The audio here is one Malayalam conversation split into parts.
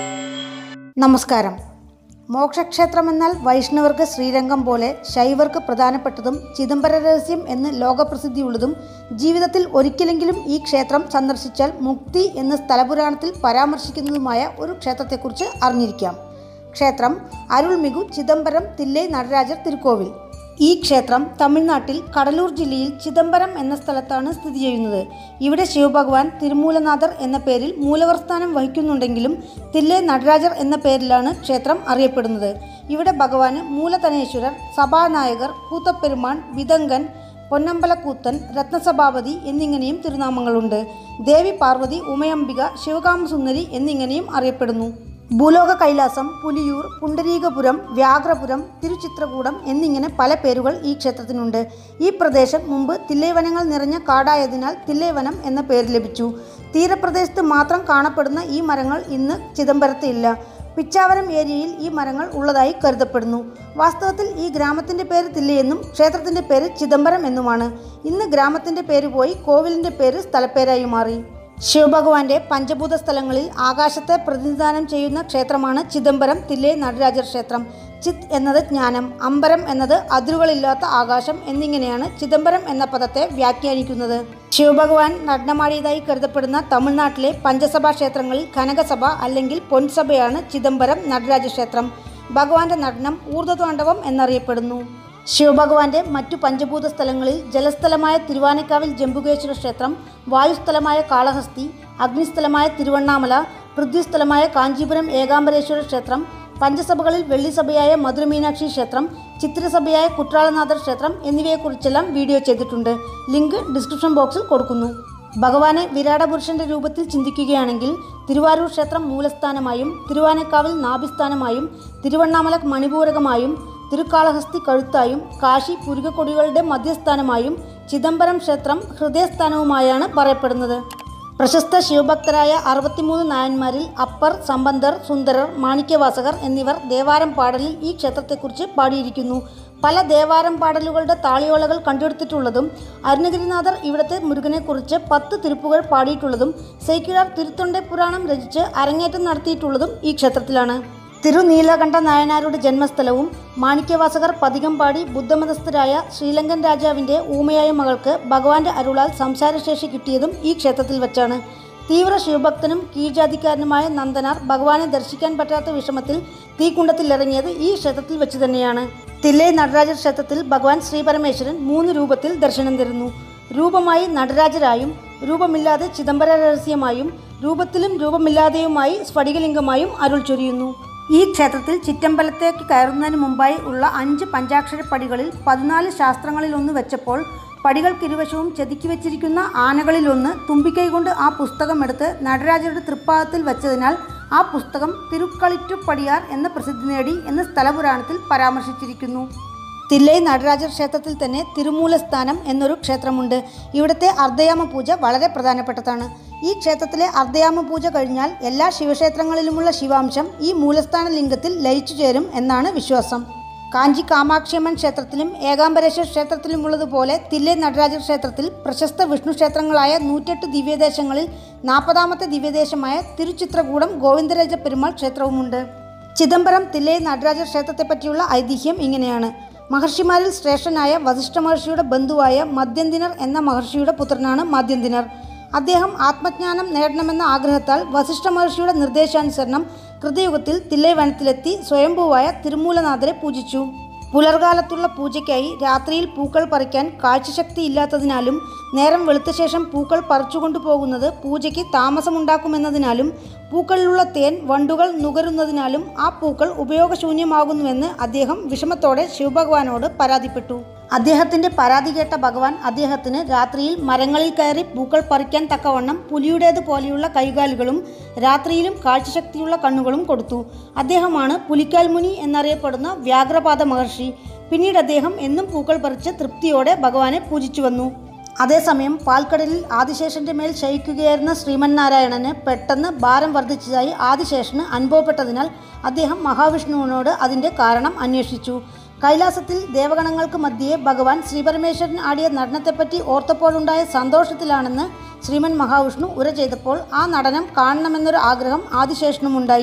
നമസ്കാരം മോക്ഷക്ഷേത്രം എന്നാൽ വൈഷ്ണവർക്ക് ശ്രീരംഗം പോലെ ശൈവർക്ക് പ്രധാനപ്പെട്ടതും ചിദംബര രഹസ്യം എന്ന് ലോകപ്രസിദ്ധിയുള്ളതും ജീവിതത്തിൽ ഒരിക്കലെങ്കിലും ഈ ക്ഷേത്രം സന്ദർശിച്ചാൽ മുക്തി എന്ന് സ്ഥലപുരാണത്തിൽ പരാമർശിക്കുന്നതുമായ ഒരു ക്ഷേത്രത്തെക്കുറിച്ച് അറിഞ്ഞിരിക്കാം ക്ഷേത്രം അരുൾമികു ചിദംബരം തില്ലൈ നടരാജർ തിരുക്കോവിൽ ഈ ക്ഷേത്രം തമിഴ്നാട്ടിൽ കടലൂർ ജില്ലയിൽ ചിദംബരം എന്ന സ്ഥലത്താണ് സ്ഥിതി ചെയ്യുന്നത് ഇവിടെ ശിവഭഗവാൻ തിരുമൂലനാഥർ എന്ന പേരിൽ മൂലവർ സ്ഥാനം വഹിക്കുന്നുണ്ടെങ്കിലും തില്ലെ നടരാജർ എന്ന പേരിലാണ് ക്ഷേത്രം അറിയപ്പെടുന്നത് ഇവിടെ ഭഗവാന് മൂലതനേശ്വരർ സഭാനായകർ കൂത്തപ്പെരുമാൻ വിതങ്കൻ പൊന്നമ്പലക്കൂത്തൻ രത്നസഭാപതി എന്നിങ്ങനെയും തിരുനാമങ്ങളുണ്ട് ദേവി പാർവതി ഉമയംബിക ശിവകാമസുന്ദരി എന്നിങ്ങനെയും അറിയപ്പെടുന്നു ഭൂലോക കൈലാസം പുലിയൂർ പുണ്ടരീകപുരം വ്യാഘ്രപുരം തിരുച്ചിത്രകൂടം എന്നിങ്ങനെ പല പേരുകൾ ഈ ക്ഷേത്രത്തിനുണ്ട് ഈ പ്രദേശം മുമ്പ് തില്ലൈവനങ്ങൾ നിറഞ്ഞ കാടായതിനാൽ തില്ലൈവനം എന്ന പേര് ലഭിച്ചു തീരപ്രദേശത്ത് മാത്രം കാണപ്പെടുന്ന ഈ മരങ്ങൾ ഇന്ന് ചിദംബരത്ത് ഇല്ല പിച്ചാവരം ഏരിയയിൽ ഈ മരങ്ങൾ ഉള്ളതായി കരുതപ്പെടുന്നു വാസ്തവത്തിൽ ഈ ഗ്രാമത്തിൻ്റെ പേര് തില്ലയെന്നും ക്ഷേത്രത്തിൻ്റെ പേര് ചിദംബരം എന്നുമാണ് ഇന്ന് ഗ്രാമത്തിൻ്റെ പേര് പോയി കോവിലിൻ്റെ പേര് സ്ഥലപ്പേരായി മാറി ശിവഭഗവാന്റെ പഞ്ചഭൂത സ്ഥലങ്ങളിൽ ആകാശത്തെ പ്രതിനിധാനം ചെയ്യുന്ന ക്ഷേത്രമാണ് ചിദംബരം തില്ലേ നടരാജർ ക്ഷേത്രം ചിത് എന്നത് ജ്ഞാനം അമ്പരം എന്നത് അതിരുകളില്ലാത്ത ആകാശം എന്നിങ്ങനെയാണ് ചിദംബരം എന്ന പദത്തെ വ്യാഖ്യാനിക്കുന്നത് ശിവഭഗവാൻ നടനമാടിയതായി കരുതപ്പെടുന്ന തമിഴ്നാട്ടിലെ പഞ്ചസഭാ ക്ഷേത്രങ്ങളിൽ കനകസഭ അല്ലെങ്കിൽ പൊൻസഭയാണ് ചിദംബരം നടരാജ ക്ഷേത്രം ഭഗവാന്റെ നടനം ഊർധ്വതാണ്ഡവം എന്നറിയപ്പെടുന്നു ശിവഭഗവാന്റെ മറ്റു പഞ്ചഭൂത സ്ഥലങ്ങളിൽ ജലസ്ഥലമായ തിരുവാനക്കാവിൽ ജംബുകേശ്വര ക്ഷേത്രം വായുസ്ഥലമായ കാളഹസ്തി അഗ്നിസ്ഥലമായ തിരുവണ്ണാമല പൃഥ്വിസ്ഥലമായ കാഞ്ചീപുരം ഏകാംബരേശ്വര ക്ഷേത്രം പഞ്ചസഭകളിൽ വെള്ളിസഭയായ മധുരമീനാക്ഷി ക്ഷേത്രം ചിത്രസഭയായ കുട്രാളനാഥർ ക്ഷേത്രം എന്നിവയെക്കുറിച്ചെല്ലാം വീഡിയോ ചെയ്തിട്ടുണ്ട് ലിങ്ക് ഡിസ്ക്രിപ്ഷൻ ബോക്സിൽ കൊടുക്കുന്നു ഭഗവാനെ വിരാടപുരുഷന്റെ രൂപത്തിൽ ചിന്തിക്കുകയാണെങ്കിൽ തിരുവാരൂർ ക്ഷേത്രം മൂലസ്ഥാനമായും തിരുവാനക്കാവിൽ നാഭിസ്ഥാനമായും തിരുവണ്ണാമല മണിപൂരകമായും തിരുക്കാളഹസ്തി കഴുത്തായും കാശി പുരുകക്കൊടികളുടെ മധ്യസ്ഥാനമായും ചിദംബരം ക്ഷേത്രം ഹൃദയസ്ഥാനവുമായാണ് പറയപ്പെടുന്നത് പ്രശസ്ത ശിവഭക്തരായ അറുപത്തിമൂന്ന് നായന്മാരിൽ അപ്പർ സമ്പന്തർ സുന്ദരർ മാണിക്യവാസകർ എന്നിവർ ദേവാരം പാടലിൽ ഈ ക്ഷേത്രത്തെക്കുറിച്ച് പാടിയിരിക്കുന്നു പല ദേവാരം പാടലുകളുടെ താളിയോളകൾ കണ്ടെടുത്തിട്ടുള്ളതും അരുണഗിരിനാഥർ ഇവിടുത്തെ മുരുകനെക്കുറിച്ച് പത്ത് തിരുപ്പുകൾ പാടിയിട്ടുള്ളതും സൈക്കിഴാർ തിരുത്തൊണ്ടെ പുരാണം രചിച്ച് അരങ്ങേറ്റം നടത്തിയിട്ടുള്ളതും ഈ ക്ഷേത്രത്തിലാണ് തിരുനീലകണ്ഠ നായനാരുടെ ജന്മസ്ഥലവും മാണിക്യവാസകർ പതികം പാടി ബുദ്ധമതസ്ഥരായ ശ്രീലങ്കൻ രാജാവിൻ്റെ ഊമയായ മകൾക്ക് ഭഗവാന്റെ അരുളാൽ സംസാരശേഷി കിട്ടിയതും ഈ ക്ഷേത്രത്തിൽ വച്ചാണ് തീവ്ര ശിവഭക്തനും കീഴ്ജാതിക്കാരനുമായ നന്ദനാർ ഭഗവാനെ ദർശിക്കാൻ പറ്റാത്ത വിഷമത്തിൽ തീക്കുണ്ടത്തിൽ ഇറങ്ങിയത് ഈ ക്ഷേത്രത്തിൽ വെച്ച് തന്നെയാണ് തില്ലൈ നടരാജ ക്ഷേത്രത്തിൽ ഭഗവാൻ ശ്രീപരമേശ്വരൻ മൂന്ന് രൂപത്തിൽ ദർശനം തരുന്നു രൂപമായി നടരാജരായും രൂപമില്ലാതെ ചിദംബര രഹസ്യമായും രൂപത്തിലും രൂപമില്ലാതെയുമായി സ്ഫടികലിംഗമായും അരുൾ ചൊരിയുന്നു ഈ ക്ഷേത്രത്തിൽ ചിറ്റമ്പലത്തേക്ക് കയറുന്നതിന് മുമ്പായി ഉള്ള അഞ്ച് പഞ്ചാക്ഷര പടികളിൽ പതിനാല് ശാസ്ത്രങ്ങളിലൊന്ന് വെച്ചപ്പോൾ പടികൾക്കിരുവശവും ചെതുക്കി വെച്ചിരിക്കുന്ന ആനകളിലൊന്ന് തുമ്പിക്കൈ കൊണ്ട് ആ പുസ്തകം എടുത്ത് നടരാജരുടെ തൃപ്പാദത്തിൽ വെച്ചതിനാൽ ആ പുസ്തകം തിരുക്കളിറ്റുപടിയാർ എന്ന പ്രസിദ്ധി നേടി എന്ന് സ്ഥലപുരാണത്തിൽ പരാമർശിച്ചിരിക്കുന്നു തില്ലൈ നടരാജ ക്ഷേത്രത്തിൽ തന്നെ തിരുമൂലസ്ഥാനം എന്നൊരു ക്ഷേത്രമുണ്ട് ഇവിടുത്തെ അർദ്ധയാമ പൂജ വളരെ പ്രധാനപ്പെട്ടതാണ് ഈ ക്ഷേത്രത്തിലെ അർദ്ധയാമ പൂജ കഴിഞ്ഞാൽ എല്ലാ ശിവക്ഷേത്രങ്ങളിലുമുള്ള ശിവാംശം ഈ മൂലസ്ഥാന ലിംഗത്തിൽ ലയിച്ചു ചേരും എന്നാണ് വിശ്വാസം കാഞ്ചി കാമാക്ഷിയമ്മൻ ക്ഷേത്രത്തിലും ഏകാംബരേശ്വര ക്ഷേത്രത്തിലുമുള്ളതുപോലെ തില്ലൈ നടരാജ ക്ഷേത്രത്തിൽ പ്രശസ്ത വിഷ്ണു ക്ഷേത്രങ്ങളായ നൂറ്റെട്ട് ദിവ്യദേശങ്ങളിൽ നാൽപ്പതാമത്തെ ദിവ്യദേശമായ തിരുച്ചിത്രകൂടം ഗോവിന്ദരാജ പെരുമാൾ ക്ഷേത്രവുമുണ്ട് ചിദംബരം തില്ലൈ നടരാജ ക്ഷേത്രത്തെപ്പറ്റിയുള്ള ഐതിഹ്യം ഇങ്ങനെയാണ് മഹർഷിമാരിൽ ശ്രേഷ്ഠനായ വസിഷ്ഠ മഹർഷിയുടെ ബന്ധുവായ മദ്യന്തിനർ എന്ന മഹർഷിയുടെ പുത്രനാണ് മദ്യന്തിനർ അദ്ദേഹം ആത്മജ്ഞാനം നേടണമെന്ന ആഗ്രഹത്താൽ വസിഷ്ഠ മഹർഷിയുടെ നിർദ്ദേശാനുസരണം കൃതയുഗത്തിൽ തില്ലൈ വനത്തിലെത്തി സ്വയംഭൂവായ തിരുമൂലനാഥരെ പൂജിച്ചു പുലർകാലത്തുള്ള പൂജയ്ക്കായി രാത്രിയിൽ പൂക്കൾ പറിക്കാൻ കാഴ്ചശക്തി ഇല്ലാത്തതിനാലും നേരം വെളുത്ത ശേഷം പൂക്കൾ പറിച്ചുകൊണ്ടു പോകുന്നത് പൂജയ്ക്ക് താമസമുണ്ടാക്കുമെന്നതിനാലും പൂക്കളിലുള്ള തേൻ വണ്ടുകൾ നുകരുന്നതിനാലും ആ പൂക്കൾ ഉപയോഗശൂന്യമാകുന്നുവെന്ന് അദ്ദേഹം വിഷമത്തോടെ ശിവഭഗവാനോട് പരാതിപ്പെട്ടു അദ്ദേഹത്തിന്റെ പരാതി കേട്ട ഭഗവാൻ അദ്ദേഹത്തിന് രാത്രിയിൽ മരങ്ങളിൽ കയറി പൂക്കൾ പറിക്കാൻ തക്കവണ്ണം പുലിയുടേത് പോലെയുള്ള കൈകാലുകളും രാത്രിയിലും കാഴ്ചശക്തിയുള്ള കണ്ണുകളും കൊടുത്തു അദ്ദേഹമാണ് പുലിക്കാൽ മുനി എന്നറിയപ്പെടുന്ന വ്യാഘ്രപാദ മഹർഷി പിന്നീട് അദ്ദേഹം എന്നും പൂക്കൾ പറിച്ച് തൃപ്തിയോടെ ഭഗവാനെ പൂജിച്ചു വന്നു അതേസമയം പാൽക്കടലിൽ ആദിശേഷന്റെ മേൽ ശയിക്കുകയായിരുന്ന ശ്രീമന്നാരായണന് പെട്ടെന്ന് ഭാരം വർദ്ധിച്ചതായി ആദിശേഷന് അനുഭവപ്പെട്ടതിനാൽ അദ്ദേഹം മഹാവിഷ്ണുവിനോട് അതിൻ്റെ കാരണം അന്വേഷിച്ചു കൈലാസത്തിൽ ദേവഗണങ്ങൾക്ക് മധ്യേ ഭഗവാൻ ശ്രീപരമേശ്വരൻ ആടിയ നടനത്തെപ്പറ്റി ഓർത്തപ്പോഴുണ്ടായ സന്തോഷത്തിലാണെന്ന് ശ്രീമൻ മഹാവിഷ്ണു ഉര ചെയ്തപ്പോൾ ആ നടനം കാണണമെന്നൊരു ആഗ്രഹം ആദിശേഷനുമുണ്ടായി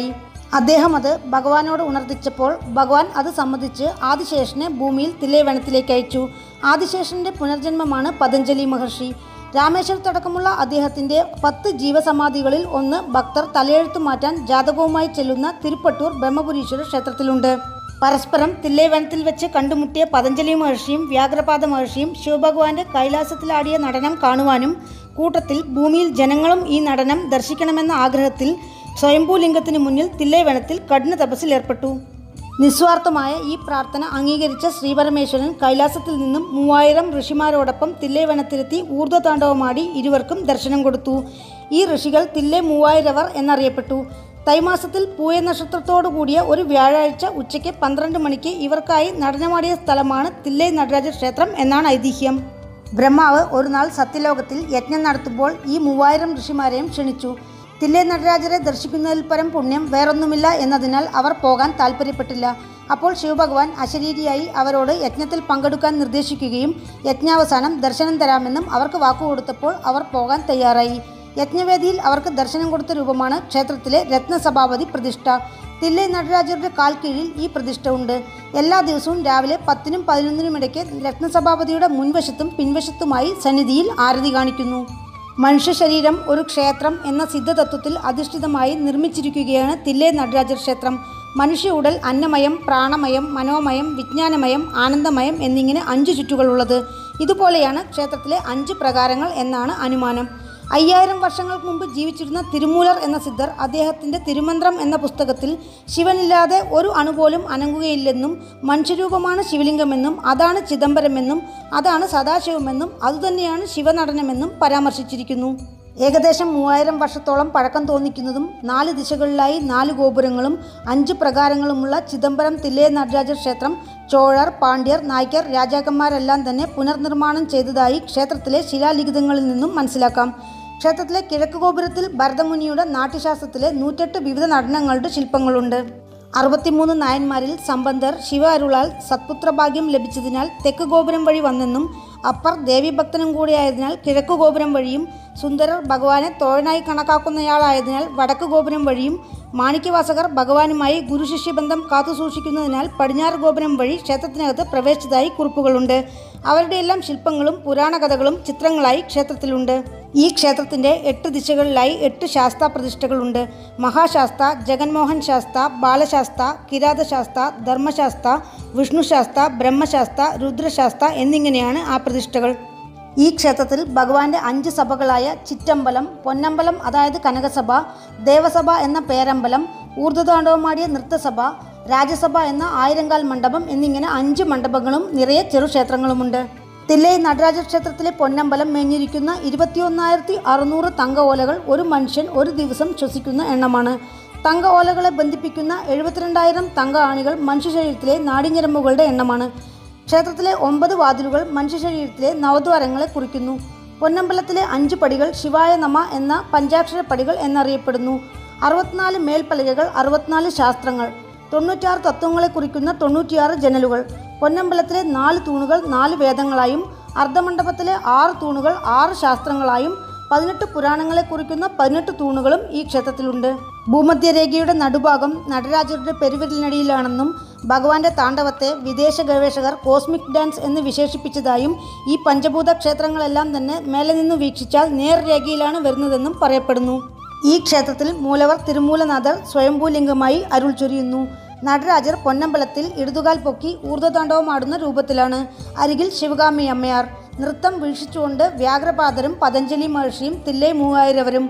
അദ്ദേഹം അത് ഭഗവാനോട് ഉണർത്തിച്ചപ്പോൾ ഭഗവാൻ അത് സമ്മതിച്ച് ആദിശേഷനെ ഭൂമിയിൽ തില്ലേവനത്തിലേക്ക് അയച്ചു ആദിശേഷന്റെ പുനർജന്മമാണ് പതഞ്ജലി മഹർഷി രാമേശ്വരത്തടക്കമുള്ള അദ്ദേഹത്തിന്റെ പത്ത് ജീവസമാധികളിൽ ഒന്ന് ഭക്തർ തലയെഴുത്തു മാറ്റാൻ ജാതകവുമായി ചെല്ലുന്ന തിരുപ്പട്ടൂർ ബ്രഹ്മപുരീശ്വര ക്ഷേത്രത്തിലുണ്ട് പരസ്പരം തില്ലേവനത്തിൽ വെച്ച് കണ്ടുമുട്ടിയ പതഞ്ജലി മഹർഷിയും വ്യാഘ്രപാദ മഹർഷിയും ശിവഭഗവാന്റെ കൈലാസത്തിലാടിയ നടനം കാണുവാനും കൂട്ടത്തിൽ ഭൂമിയിൽ ജനങ്ങളും ഈ നടനം ദർശിക്കണമെന്ന ആഗ്രഹത്തിൽ സ്വയംഭൂലിംഗത്തിന് മുന്നിൽ തില്ലേവനത്തിൽ കഠിന തപസ്സിൽ ഏർപ്പെട്ടു നിസ്വാർത്ഥമായ ഈ പ്രാർത്ഥന അംഗീകരിച്ച ശ്രീപരമേശ്വരൻ കൈലാസത്തിൽ നിന്നും മൂവായിരം ഋഷിമാരോടൊപ്പം തില്ലേവനത്തിലെത്തി ഊർധ്വതാണ്ഡവമാടി ഇരുവർക്കും ദർശനം കൊടുത്തു ഈ ഋഷികൾ തില്ലെ മൂവായിരവർ എന്നറിയപ്പെട്ടു തൈമാസത്തിൽ പൂയ നക്ഷത്രത്തോടു കൂടിയ ഒരു വ്യാഴാഴ്ച ഉച്ചയ്ക്ക് പന്ത്രണ്ട് മണിക്ക് ഇവർക്കായി നടനമാടിയ സ്ഥലമാണ് തില്ലെ നടരാജ ക്ഷേത്രം എന്നാണ് ഐതിഹ്യം ബ്രഹ്മാവ് ഒരു നാൾ സത്യലോകത്തിൽ യജ്ഞം നടത്തുമ്പോൾ ഈ മൂവായിരം ഋഷിമാരെയും ക്ഷണിച്ചു തില്ലെ നടരാജരെ ദർശിക്കുന്നതിൽ പരം പുണ്യം വേറൊന്നുമില്ല എന്നതിനാൽ അവർ പോകാൻ താല്പര്യപ്പെട്ടില്ല അപ്പോൾ ശിവഭഗവാൻ അശരീരിയായി അവരോട് യജ്ഞത്തിൽ പങ്കെടുക്കാൻ നിർദ്ദേശിക്കുകയും യജ്ഞാവസാനം ദർശനം തരാമെന്നും അവർക്ക് വാക്കുകൊടുത്തപ്പോൾ അവർ പോകാൻ തയ്യാറായി യജ്ഞവേദിയിൽ അവർക്ക് ദർശനം കൊടുത്ത രൂപമാണ് ക്ഷേത്രത്തിലെ രത്നസഭാപതി പ്രതിഷ്ഠ തില്ലെ നടരാജരുടെ കാൽ കീഴിൽ ഈ പ്രതിഷ്ഠ ഉണ്ട് എല്ലാ ദിവസവും രാവിലെ പത്തിനും പതിനൊന്നിനും ഇടയ്ക്ക് രത്നസഭാപതിയുടെ മുൻവശത്തും പിൻവശത്തുമായി സന്നിധിയിൽ ആരതി കാണിക്കുന്നു മനുഷ്യ ശരീരം ഒരു ക്ഷേത്രം എന്ന സിദ്ധതത്വത്തിൽ അധിഷ്ഠിതമായി നിർമ്മിച്ചിരിക്കുകയാണ് തില്ലെ നടരാജർ ക്ഷേത്രം മനുഷ്യ ഉടൽ അന്നമയം പ്രാണമയം മനോമയം വിജ്ഞാനമയം ആനന്ദമയം എന്നിങ്ങനെ അഞ്ച് ചുറ്റുകളുള്ളത് ഇതുപോലെയാണ് ക്ഷേത്രത്തിലെ അഞ്ച് പ്രകാരങ്ങൾ എന്നാണ് അനുമാനം അയ്യായിരം വർഷങ്ങൾക്ക് മുമ്പ് ജീവിച്ചിരുന്ന തിരുമൂലർ എന്ന സിദ്ധർ അദ്ദേഹത്തിൻ്റെ തിരുമന്ത്രം എന്ന പുസ്തകത്തിൽ ശിവനില്ലാതെ ഒരു അണുപോലും അനങ്ങുകയില്ലെന്നും മനുഷ്യരൂപമാണ് ശിവലിംഗമെന്നും അതാണ് ചിദംബരമെന്നും അതാണ് സദാശിവമെന്നും അതുതന്നെയാണ് ശിവനടനമെന്നും പരാമർശിച്ചിരിക്കുന്നു ഏകദേശം മൂവായിരം വർഷത്തോളം പഴക്കം തോന്നിക്കുന്നതും നാല് ദിശകളിലായി നാല് ഗോപുരങ്ങളും അഞ്ച് പ്രകാരങ്ങളുമുള്ള ചിദംബരം തില്ലേ നടരാജ ക്ഷേത്രം ചോഴർ പാണ്ഡ്യർ നായ്ക്കർ രാജാക്കന്മാരെല്ലാം തന്നെ പുനർനിർമ്മാണം ചെയ്തതായി ക്ഷേത്രത്തിലെ ശിലാലിഖിതങ്ങളിൽ നിന്നും മനസ്സിലാക്കാം ക്ഷേത്രത്തിലെ കിഴക്ക് ഗോപുരത്തിൽ ഭരതമുനിയുടെ നാട്യശാസ്ത്രത്തിലെ നൂറ്റെട്ട് വിവിധ നടനങ്ങളുടെ ശില്പങ്ങളുണ്ട് അറുപത്തിമൂന്ന് നായന്മാരിൽ സമ്പന്തർ ശിവ അരുളാൽ സത്പുത്രഭാഗ്യം ലഭിച്ചതിനാൽ തെക്ക് ഗോപുരം വഴി വന്നെന്നും അപ്പർ ദേവീഭക്തനും കൂടിയായതിനാൽ കിഴക്ക് ഗോപുരം വഴിയും സുന്ദരർ ഭഗവാനെ തോഴനായി കണക്കാക്കുന്നയാളായതിനാൽ വടക്ക് ഗോപുരം വഴിയും മാണിക്യവാസകർ ഭഗവാനുമായി ഗുരുശിഷ്യബന്ധം കാത്തുസൂക്ഷിക്കുന്നതിനാൽ പടിഞ്ഞാറ് ഗോപുരം വഴി ക്ഷേത്രത്തിനകത്ത് പ്രവേശിച്ചതായി കുറിപ്പുകളുണ്ട് അവരുടെയെല്ലാം ശില്പങ്ങളും പുരാണ കഥകളും ചിത്രങ്ങളായി ക്ഷേത്രത്തിലുണ്ട് ഈ ക്ഷേത്രത്തിൻ്റെ എട്ട് ദിശകളിലായി എട്ട് ശാസ്ത പ്രതിഷ്ഠകളുണ്ട് മഹാശാസ്ത ജഗൻമോഹൻ ശാസ്ത ബാലശാസ്ത കിരാതശാസ്ത ധർമ്മശാസ്ത വിഷ്ണുശാസ്ത ബ്രഹ്മശാസ്ത രുദ്രശാസ്ത എന്നിങ്ങനെയാണ് ആ പ്രതിഷ്ഠകൾ ഈ ക്ഷേത്രത്തിൽ ഭഗവാന്റെ അഞ്ച് സഭകളായ ചിറ്റമ്പലം പൊന്നമ്പലം അതായത് കനകസഭ ദേവസഭ എന്ന പേരമ്പലം ഊർധ്വതാണ്ഡവമാടിയ നൃത്തസഭ രാജസഭ എന്ന ആയിരങ്കാൽ മണ്ഡപം എന്നിങ്ങനെ അഞ്ച് മണ്ഡപങ്ങളും നിറയെ ചെറുക്ഷേത്രങ്ങളുമുണ്ട് തില്ലൈ നടരാജ ക്ഷേത്രത്തിലെ പൊന്നമ്പലം മേഞ്ഞിരിക്കുന്ന ഇരുപത്തിയൊന്നായിരത്തി അറുന്നൂറ് തങ്ക ഓലകൾ ഒരു മനുഷ്യൻ ഒരു ദിവസം ശ്വസിക്കുന്ന എണ്ണമാണ് തങ്ക ഓലകളെ ബന്ധിപ്പിക്കുന്ന എഴുപത്തിരണ്ടായിരം തങ്ക ആണികൾ മനുഷ്യ ശരീരത്തിലെ നാടിഞ്ഞരമ്പുകളുടെ എണ്ണമാണ് ക്ഷേത്രത്തിലെ ഒമ്പത് വാതിലുകൾ മനുഷ്യ ശരീരത്തിലെ നവദ്വാരങ്ങളെ കുറിക്കുന്നു പൊന്നമ്പലത്തിലെ അഞ്ച് പടികൾ ശിവായ നമ എന്ന പഞ്ചാക്ഷര പടികൾ എന്നറിയപ്പെടുന്നു അറുപത്തിനാല് മേൽപ്പലകകൾ അറുപത്തിനാല് ശാസ്ത്രങ്ങൾ തൊണ്ണൂറ്റാറ് തത്വങ്ങളെ കുറിക്കുന്ന തൊണ്ണൂറ്റിയാറ് ജനലുകൾ പൊന്നമ്പലത്തിലെ നാല് തൂണുകൾ നാല് വേദങ്ങളായും അർദ്ധമണ്ഡപത്തിലെ ആറ് തൂണുകൾ ആറ് ശാസ്ത്രങ്ങളായും പതിനെട്ട് പുരാണങ്ങളെ കുറിക്കുന്ന പതിനെട്ട് തൂണുകളും ഈ ക്ഷേത്രത്തിലുണ്ട് ഭൂമധ്യരേഖയുടെ നടുഭാഗം നടരാജരുടെ പെരുവിരലിനടിയിലാണെന്നും ഭഗവാന്റെ താണ്ഡവത്തെ വിദേശ ഗവേഷകർ കോസ്മിക് ഡാൻസ് എന്ന് വിശേഷിപ്പിച്ചതായും ഈ പഞ്ചഭൂത ക്ഷേത്രങ്ങളെല്ലാം തന്നെ മേലെ നിന്ന് വീക്ഷിച്ചാൽ നേർരേഖയിലാണ് വരുന്നതെന്നും പറയപ്പെടുന്നു ഈ ക്ഷേത്രത്തിൽ മൂലവർ തിരുമൂലനാഥർ സ്വയംഭൂലിംഗമായി അരുൾ ചൊരിയുന്നു നടരാജർ പൊന്നമ്പലത്തിൽ ഇടതുകാൽ പൊക്കി ഊർധ്വതാണ്ഡവമാടുന്ന രൂപത്തിലാണ് അരികിൽ ശിവകാമി അമ്മയാർ നൃത്തം വീക്ഷിച്ചുകൊണ്ട് വ്യാഘ്രപാദരും പതഞ്ജലി മഹർഷിയും തില്ലൈ മൂവായിരവരും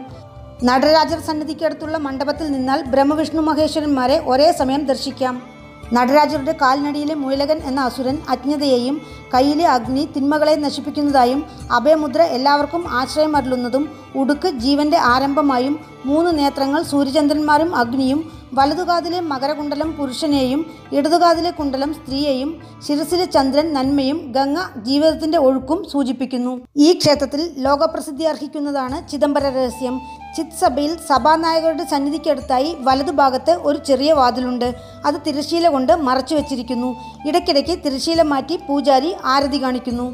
നടരാജർ സന്നിധിക്കടുത്തുള്ള മണ്ഡപത്തിൽ നിന്നാൽ ബ്രഹ്മവിഷ്ണു മഹേശ്വരന്മാരെ ഒരേ സമയം ദർശിക്കാം നടരാജരുടെ കാൽനടിയിലെ മുയലകൻ എന്ന അസുരൻ അജ്ഞതയെയും കയ്യിലെ അഗ്നി തിന്മകളെ നശിപ്പിക്കുന്നതായും അഭയമുദ്ര എല്ലാവർക്കും ആശ്രയം അരുളുന്നതും ഉടുക്ക് ജീവന്റെ ആരംഭമായും മൂന്ന് നേത്രങ്ങൾ സൂര്യചന്ദ്രന്മാരും അഗ്നിയും വലതുകാതിലെ മകരകുണ്ടലം പുരുഷനെയും ഇടതുകാതിലെ കുണ്ടലം സ്ത്രീയെയും ശിരസിലെ ചന്ദ്രൻ നന്മയും ഗംഗ ജീവിതത്തിന്റെ ഒഴുക്കും സൂചിപ്പിക്കുന്നു ഈ ക്ഷേത്രത്തിൽ ലോകപ്രസിദ്ധി അർഹിക്കുന്നതാണ് ചിദംബര രഹസ്യം ചിത് സഭയിൽ സഭാനായകരുടെ സന്നിധിക്കടുത്തായി വലതുഭാഗത്ത് ഒരു ചെറിയ വാതിലുണ്ട് അത് തിരശീല കൊണ്ട് മറച്ചു വെച്ചിരിക്കുന്നു ഇടയ്ക്കിടയ്ക്ക് തിരശീല മാറ്റി പൂജാരി ആരതി കാണിക്കുന്നു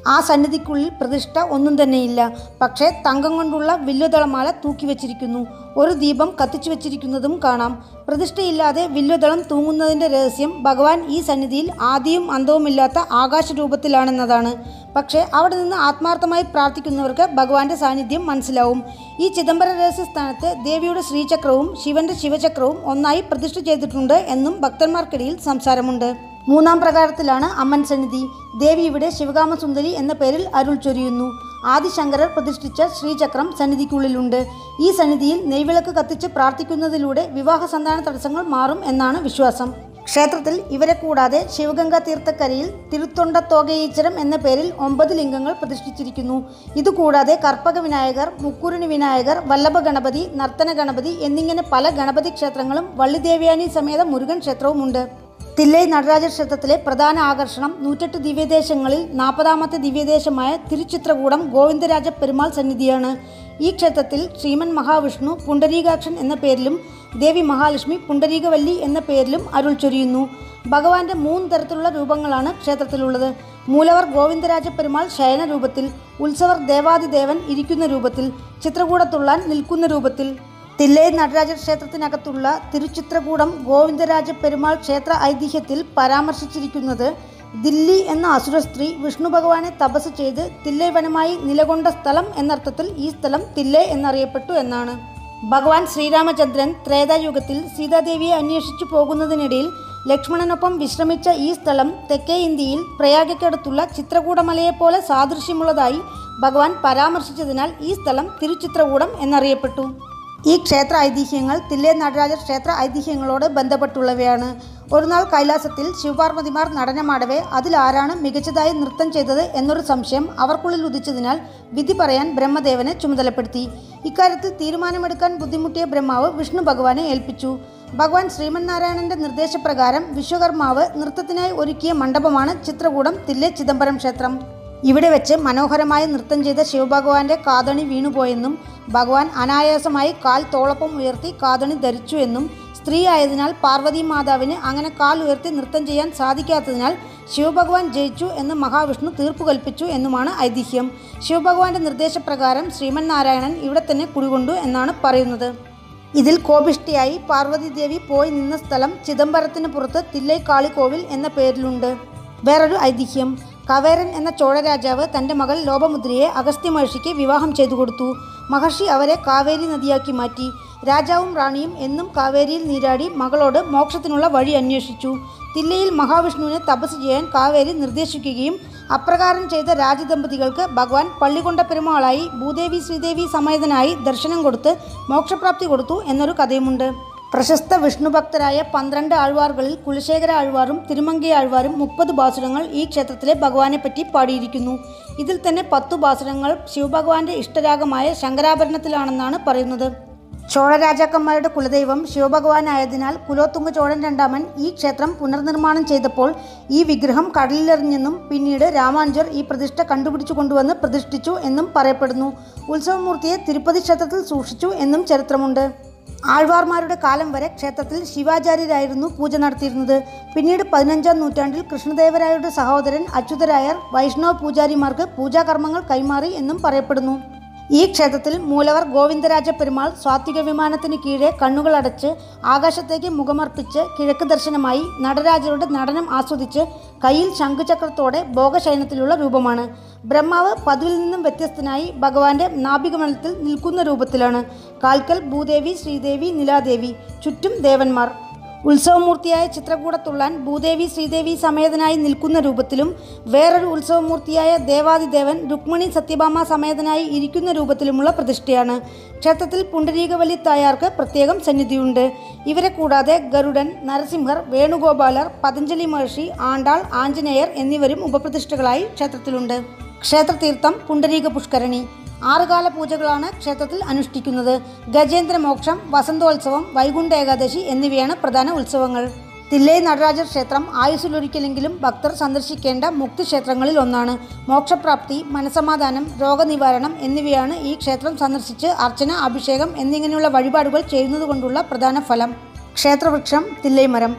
ആ സന്നിധിക്കുള്ളിൽ പ്രതിഷ്ഠ ഒന്നും തന്നെയില്ല പക്ഷേ തങ്കം കൊണ്ടുള്ള വില്ലുദളമാല തൂക്കി വച്ചിരിക്കുന്നു ഒരു ദീപം കത്തിച്ചു വച്ചിരിക്കുന്നതും കാണാം പ്രതിഷ്ഠയില്ലാതെ വില്ലുദളം തൂങ്ങുന്നതിൻ്റെ രഹസ്യം ഭഗവാൻ ഈ സന്നിധിയിൽ ആദിയും അന്തവുമില്ലാത്ത ആകാശരൂപത്തിലാണെന്നതാണ് പക്ഷേ അവിടെ നിന്ന് ആത്മാർത്ഥമായി പ്രാർത്ഥിക്കുന്നവർക്ക് ഭഗവാന്റെ സാന്നിധ്യം മനസ്സിലാവും ഈ ചിദംബര രഹസ്യ സ്ഥാനത്ത് ദേവിയുടെ ശ്രീചക്രവും ശിവന്റെ ശിവചക്രവും ഒന്നായി പ്രതിഷ്ഠ ചെയ്തിട്ടുണ്ട് എന്നും ഭക്തന്മാർക്കിടയിൽ സംസാരമുണ്ട് മൂന്നാം പ്രകാരത്തിലാണ് അമ്മൻ സന്നിധി ദേവി ഇവിടെ ശിവകാമസുന്ദരി എന്ന പേരിൽ അരുൾ ചൊരിയുന്നു ആദിശങ്കരർ പ്രതിഷ്ഠിച്ച ശ്രീചക്രം സന്നിധിക്കുള്ളിലുണ്ട് ഈ സന്നിധിയിൽ നെയ്വിളക്ക് കത്തിച്ച് പ്രാർത്ഥിക്കുന്നതിലൂടെ വിവാഹ സന്താന തടസ്സങ്ങൾ മാറും എന്നാണ് വിശ്വാസം ക്ഷേത്രത്തിൽ ഇവരെ കൂടാതെ ശിവഗംഗ തീർത്ഥക്കരയിൽ തിരുത്തൊണ്ടത്തോകയീശ്വരം എന്ന പേരിൽ ഒമ്പത് ലിംഗങ്ങൾ പ്രതിഷ്ഠിച്ചിരിക്കുന്നു ഇതുകൂടാതെ കർപ്പക വിനായകർ മുക്കുരുണി വിനായകർ വല്ലഭ ഗണപതി നർത്തന ഗണപതി എന്നിങ്ങനെ പല ഗണപതി ക്ഷേത്രങ്ങളും വള്ളിദേവയാനി സമേത മുരുകൻ ക്ഷേത്രവുമുണ്ട് തില്ലൈ നടരാജ ക്ഷേത്രത്തിലെ പ്രധാന ആകർഷണം നൂറ്റെട്ട് ദിവ്യദേശങ്ങളിൽ നാൽപ്പതാമത്തെ ദിവ്യദേശമായ തിരുച്ചിത്രകൂടം ഗോവിന്ദരാജ പെരുമാൾ സന്നിധിയാണ് ഈ ക്ഷേത്രത്തിൽ ശ്രീമൻ മഹാവിഷ്ണു പുണ്ടരീകാക്ഷൻ എന്ന പേരിലും ദേവി മഹാലക്ഷ്മി പുണ്ടരീകവല്ലി എന്ന പേരിലും അരുൾ ചൊരിയുന്നു ഭഗവാന്റെ മൂന്ന് തരത്തിലുള്ള രൂപങ്ങളാണ് ക്ഷേത്രത്തിലുള്ളത് മൂലവർ ഗോവിന്ദരാജ പെരുമാൾ ശയന രൂപത്തിൽ ഉത്സവർ ദേവാദിദേവൻ ഇരിക്കുന്ന രൂപത്തിൽ ചിത്രകൂടത്തുള്ളാൻ നിൽക്കുന്ന രൂപത്തിൽ തില്ലൈ നടരാജ ക്ഷേത്രത്തിനകത്തുള്ള തിരുച്ചിത്രകൂടം ഗോവിന്ദരാജ പെരുമാൾ ക്ഷേത്ര ഐതിഹ്യത്തിൽ പരാമർശിച്ചിരിക്കുന്നത് ദില്ലി എന്ന അസുര സ്ത്രീ വിഷ്ണു ഭഗവാനെ തപസ് ചെയ്ത് തില്ലൈ വനമായി നിലകൊണ്ട സ്ഥലം എന്നർത്ഥത്തിൽ ഈ സ്ഥലം തില്ലൈ എന്നറിയപ്പെട്ടു എന്നാണ് ഭഗവാൻ ശ്രീരാമചന്ദ്രൻ ത്രേതായുഗത്തിൽ സീതാദേവിയെ അന്വേഷിച്ചു പോകുന്നതിനിടയിൽ ലക്ഷ്മണനൊപ്പം വിശ്രമിച്ച ഈ സ്ഥലം തെക്കേ ഇന്ത്യയിൽ പ്രയാഗയ്ക്കടുത്തുള്ള ചിത്രകൂടമലയെപ്പോലെ സാദൃശ്യമുള്ളതായി ഭഗവാൻ പരാമർശിച്ചതിനാൽ ഈ സ്ഥലം തിരുച്ചിത്രകൂടം എന്നറിയപ്പെട്ടു ഈ ക്ഷേത്ര ഐതിഹ്യങ്ങൾ തില്ലേ നടരാജ ക്ഷേത്ര ഐതിഹ്യങ്ങളോട് ബന്ധപ്പെട്ടുള്ളവയാണ് ഒരു നാൾ കൈലാസത്തിൽ ശിവപാർവതിമാർ നടനമാടവേ അതിൽ ആരാണ് മികച്ചതായി നൃത്തം ചെയ്തത് എന്നൊരു സംശയം അവർക്കുള്ളിൽ ഉദിച്ചതിനാൽ വിധി പറയാൻ ബ്രഹ്മദേവനെ ചുമതലപ്പെടുത്തി ഇക്കാര്യത്തിൽ തീരുമാനമെടുക്കാൻ ബുദ്ധിമുട്ടിയ ബ്രഹ്മാവ് വിഷ്ണു ഭഗവാനെ ഏൽപ്പിച്ചു ഭഗവാൻ ശ്രീമന്നാരായണന്റെ നിർദ്ദേശപ്രകാരം വിശ്വകർമാവ് നൃത്തത്തിനായി ഒരുക്കിയ മണ്ഡപമാണ് ചിത്രകൂടം തില്ലെ ചിദംബരം ക്ഷേത്രം ഇവിടെ വെച്ച് മനോഹരമായി നൃത്തം ചെയ്ത ശിവഭഗവാന്റെ കാതണി വീണുപോയെന്നും ഭഗവാൻ അനായാസമായി കാൽ തോളൊപ്പം ഉയർത്തി കാതണി ധരിച്ചു എന്നും സ്ത്രീ ആയതിനാൽ പാർവതി മാതാവിന് അങ്ങനെ കാൽ ഉയർത്തി നൃത്തം ചെയ്യാൻ സാധിക്കാത്തതിനാൽ ശിവഭഗവാൻ ജയിച്ചു എന്ന് മഹാവിഷ്ണു തീർപ്പ് കൽപ്പിച്ചു എന്നുമാണ് ഐതിഹ്യം ശിവഭഗവാന്റെ നിർദ്ദേശപ്രകാരം ശ്രീമൻ നാരായണൻ ഇവിടെ തന്നെ കുടികൊണ്ടു എന്നാണ് പറയുന്നത് ഇതിൽ കോപിഷ്ടിയായി പാർവതി ദേവി പോയി നിന്ന സ്ഥലം ചിദംബരത്തിന് പുറത്ത് തില്ലൈക്കാളി കോവിൽ എന്ന പേരിലുണ്ട് വേറൊരു ഐതിഹ്യം കവേരൻ എന്ന ചോഴരാജാവ് തൻ്റെ മകൾ ലോപമുദ്രയെ അഗസ്ത്യ മഹർഷിക്ക് വിവാഹം ചെയ്തു കൊടുത്തു മഹർഷി അവരെ കാവേരി നദിയാക്കി മാറ്റി രാജാവും റാണിയും എന്നും കാവേരിയിൽ നീരാടി മകളോട് മോക്ഷത്തിനുള്ള വഴി അന്വേഷിച്ചു തില്ലയിൽ മഹാവിഷ്ണുവിനെ തപസ് ചെയ്യാൻ കാവേരി നിർദ്ദേശിക്കുകയും അപ്രകാരം ചെയ്ത രാജദമ്പതികൾക്ക് ഭഗവാൻ പള്ളികൊണ്ട പെരുമാളായി ഭൂദേവി ശ്രീദേവി സമേതനായി ദർശനം കൊടുത്ത് മോക്ഷപ്രാപ്തി കൊടുത്തു എന്നൊരു കഥയുമുണ്ട് പ്രശസ്ത വിഷ്ണു ഭക്തരായ പന്ത്രണ്ട് ആഴ്വാറുകളിൽ കുലശേഖര ആഴ്വാറും തിരുമങ്കി ആഴ്വാറും മുപ്പത് ബാസുരങ്ങൾ ഈ ക്ഷേത്രത്തിലെ ഭഗവാനെ പറ്റി പാടിയിരിക്കുന്നു ഇതിൽ തന്നെ പത്തു ബാസുരങ്ങൾ ശിവഭഗവാന്റെ ഇഷ്ടരാഗമായ ശങ്കരാഭരണത്തിലാണെന്നാണ് പറയുന്നത് ചോഴ രാജാക്കന്മാരുടെ കുലദൈവം ശിവഭഗവാനായതിനാൽ കുലോത്തുംഗ ചോഴൻ രണ്ടാമൻ ഈ ക്ഷേത്രം പുനർനിർമ്മാണം ചെയ്തപ്പോൾ ഈ വിഗ്രഹം കടലിലെറിഞ്ഞെന്നും പിന്നീട് രാമാനുജർ ഈ പ്രതിഷ്ഠ കണ്ടുപിടിച്ചു കൊണ്ടുവന്ന് പ്രതിഷ്ഠിച്ചു എന്നും പറയപ്പെടുന്നു ഉത്സവമൂർത്തിയെ തിരുപ്പതി ക്ഷേത്രത്തിൽ സൂക്ഷിച്ചു എന്നും ചരിത്രമുണ്ട് ആഴ്വാർമാരുടെ കാലം വരെ ക്ഷേത്രത്തിൽ ശിവാചാര്യരായിരുന്നു പൂജ നടത്തിയിരുന്നത് പിന്നീട് പതിനഞ്ചാം നൂറ്റാണ്ടിൽ കൃഷ്ണദേവരായരുടെ സഹോദരൻ അച്യുതരായർ വൈഷ്ണവ പൂജാരിമാർക്ക് പൂജാകർമ്മങ്ങൾ കൈമാറി എന്നും പറയപ്പെടുന്നു ഈ ക്ഷേത്രത്തിൽ മൂലവർ ഗോവിന്ദരാജ പെരുമാൾ സ്വാത്വിക വിമാനത്തിന് കീഴെ കണ്ണുകളടച്ച് ആകാശത്തേക്ക് മുഖമർപ്പിച്ച് കിഴക്ക് ദർശനമായി നടരാജരുടെ നടനം ആസ്വദിച്ച് കയ്യിൽ ശംഖുചക്രത്തോടെ ഭോഗശയനത്തിലുള്ള രൂപമാണ് ബ്രഹ്മാവ് പതിവിൽ നിന്നും വ്യത്യസ്തനായി ഭഗവാന്റെ നാഭികമലത്തിൽ നിൽക്കുന്ന രൂപത്തിലാണ് കാൽക്കൽ ഭൂദേവി ശ്രീദേവി നിലാദേവി ചുറ്റും ദേവന്മാർ ഉത്സവമൂർത്തിയായ ചിത്രകൂടത്തുള്ളാൻ ഭൂദേവി ശ്രീദേവി സമേതനായി നിൽക്കുന്ന രൂപത്തിലും വേറൊരു ഉത്സവമൂർത്തിയായ ദേവാദിദേവൻ രുക്മിണി സത്യഭാമ സമേതനായി ഇരിക്കുന്ന രൂപത്തിലുമുള്ള പ്രതിഷ്ഠയാണ് ക്ഷേത്രത്തിൽ പുണ്ടരീകവലി തായാർക്ക് പ്രത്യേകം സന്നിധിയുണ്ട് ഇവരെ കൂടാതെ ഗരുഡൻ നരസിംഹർ വേണുഗോപാലർ പതഞ്ജലി മഹർഷി ആണ്ടാൾ ആഞ്ജനേയർ എന്നിവരും ഉപപ്രതിഷ്ഠകളായി ക്ഷേത്രത്തിലുണ്ട് ക്ഷേത്രതീർത്ഥം പുണ്ടരീക പുഷ്കരണി ആറുകാല പൂജകളാണ് ക്ഷേത്രത്തിൽ അനുഷ്ഠിക്കുന്നത് ഗജേന്ദ്രമോക്ഷം വസന്തോത്സവം വൈകുണ്ഠ ഏകാദശി എന്നിവയാണ് പ്രധാന ഉത്സവങ്ങൾ തില്ലൈ നടരാജ ക്ഷേത്രം ആയുസ്സിലൊരിക്കലെങ്കിലും ഭക്തർ സന്ദർശിക്കേണ്ട മുക്തിക്ഷേത്രങ്ങളിൽ ഒന്നാണ് മോക്ഷപ്രാപ്തി മനസമാധാനം രോഗനിവാരണം എന്നിവയാണ് ഈ ക്ഷേത്രം സന്ദർശിച്ച് അർച്ചന അഭിഷേകം എന്നിങ്ങനെയുള്ള വഴിപാടുകൾ ചെയ്യുന്നത് കൊണ്ടുള്ള പ്രധാന ഫലം ക്ഷേത്രവൃക്ഷം തില്ലൈമരം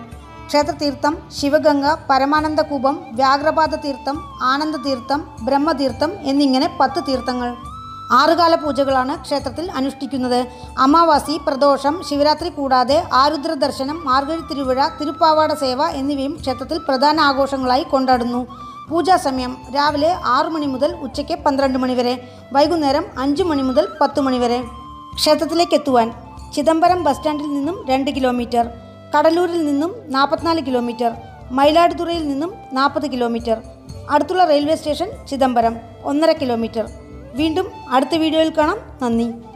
ക്ഷേത്രതീർത്ഥം ശിവഗംഗ പരമാനന്ദ കൂപം വ്യാഘ്രപാദ തീർത്ഥം ആനന്ദ തീർത്ഥം ബ്രഹ്മതീർത്ഥം എന്നിങ്ങനെ പത്ത് തീർത്ഥങ്ങൾ ആറുകാല പൂജകളാണ് ക്ഷേത്രത്തിൽ അനുഷ്ഠിക്കുന്നത് അമാവാസി പ്രദോഷം ശിവരാത്രി കൂടാതെ ആരുദ്ര ദർശനം മാർഗഴി തിരുവിഴ തിരുപ്പാവാട സേവ എന്നിവയും ക്ഷേത്രത്തിൽ പ്രധാന ആഘോഷങ്ങളായി കൊണ്ടാടുന്നു പൂജാ സമയം രാവിലെ ആറു മണി മുതൽ ഉച്ചയ്ക്ക് പന്ത്രണ്ട് മണി വരെ വൈകുന്നേരം അഞ്ച് മണി മുതൽ പത്ത് മണി വരെ ക്ഷേത്രത്തിലേക്ക് എത്തുവാൻ ചിദംബരം ബസ് സ്റ്റാൻഡിൽ നിന്നും രണ്ട് കിലോമീറ്റർ കടലൂരിൽ നിന്നും നാൽപ്പത്തിനാല് കിലോമീറ്റർ മയിലാടുതുറയിൽ നിന്നും നാൽപ്പത് കിലോമീറ്റർ അടുത്തുള്ള റെയിൽവേ സ്റ്റേഷൻ ചിദംബരം ഒന്നര കിലോമീറ്റർ വീണ്ടും അടുത്ത വീഡിയോയിൽ കാണാം നന്ദി